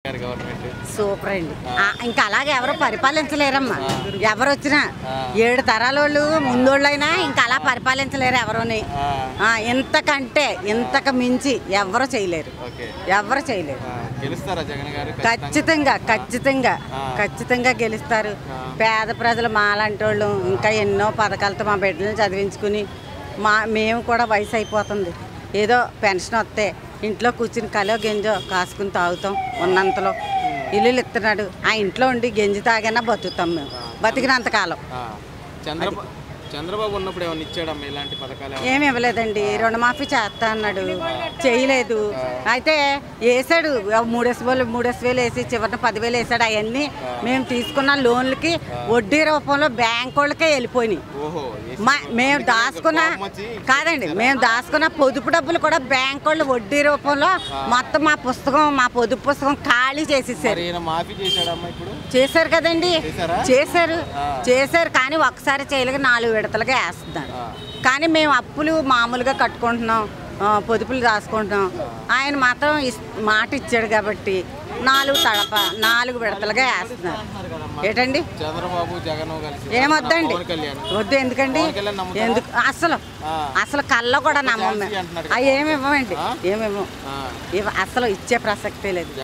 గారి government super అండి ఆ, ఇంకా అలాగే ఎవరు పరిపాలించలేరమ్మా ఎవరు వచ్చినా ఏడు తరాల వాళ్ళు ముందోళ్ళైనా ఇంకా అలా పరిపాలించలేరు ఎవరుని ఆ, ఆ, ఇంతకంటే ఇంతకు మించి ఎవరు చేయలేరు ఓకే ఎవరు చేయలేరు ఆ, గెలుస్తారా జగన్ గారు ఖచ్చితంగా ఖచ్చితంగా ఖచ్చితంగా గెలుస్తారు పేద ప్రజలు మాలాంటి వాళ్ళు ఇంకా ఎన్నో పథకాలతో మా బిడ్డలను చదివించుకుని మా మేము కూడా వయసు అయిపోతుంది ఏదో పెన్షన్ వస్తే ఇంట్లో కూర్చుని కలో గెంజో కాసుకుని తాగుతాం ఉన్నంతలో ఇల్లులు ఇస్తున్నాడు ఆ ఇంట్లో ఉండి గెంజి తాగైనా బతుకుతాం మేము బతికినంతకాలం ఆ, చంద్రబాబు చంద్రబాబు ఉన్నప్పుడు ఏమైనా ఇచ్చాడమ్మా ఇలాంటి పథకాలు ఏమైనా? ఏమి ఇవ్వలేదండి రుణమాఫీ చేస్తా అన్నాడు చేయలేదు అయితే వేసాడు మూడేసి వేలు మూడేసి వేలు వేసి చివరిన పదివేలు వేసాడు అవన్నీ మేము తీసుకున్న లోన్లకి వడ్డీ రూపంలో బ్యాంక్ వాళ్ళకే వెళ్ళిపోయినాయి ఓహో ఏసీ మా మేము దాచుకున్న కోపం వచ్చి కాదండి మేము దాచుకున్న పొదుపు డబ్బులు కూడా బ్యాంక్ వాళ్ళు వడ్డీ రూపంలో మొత్తం మా పుస్తకం మా పొదుపు పుస్తకం ఖాళీ చేసేసారు మరి ఈయన మాఫీ చేశాడమ్మా ఇప్పుడు చేశారు కదండి చేశారా? చేశారు ఆ. చేశారు కానీ ఒక్కసారి చేయలేక నాలుగు విడతలుగా వేస్తున్నారు ఆ, కానీ మేము అప్పులు మామూలుగా కట్టుకుంటున్నాం ఆ, పొదుపులు రాసుకుంటున్నాం ఆయన మాత్రం ఇస్- మాట ఇచ్చాడు కాబట్టి నాలుగు తడప నాలుగు విడతలుగా వేస్తున్నారు ఏంటండి చంద్రబాబు జగన్ కలిసి ఏమొద్దండి పవన్ కళ్యాణ్ వద్దు ఎందుకండి పవన్ కళ్యాణ్ నమ్ముతారా? ఎందుకు అసలు ఆ. అసలు కళ్ళ కూడా నమ్మం ఛాన్స్ అంటున్నాడు అవి ఏమి ఇవ్వమండి ఆ? ఏమి ఇవ్వం ఆ, ఇవ్వ అసలు ఇచ్చే ప్రసక్తే లేదు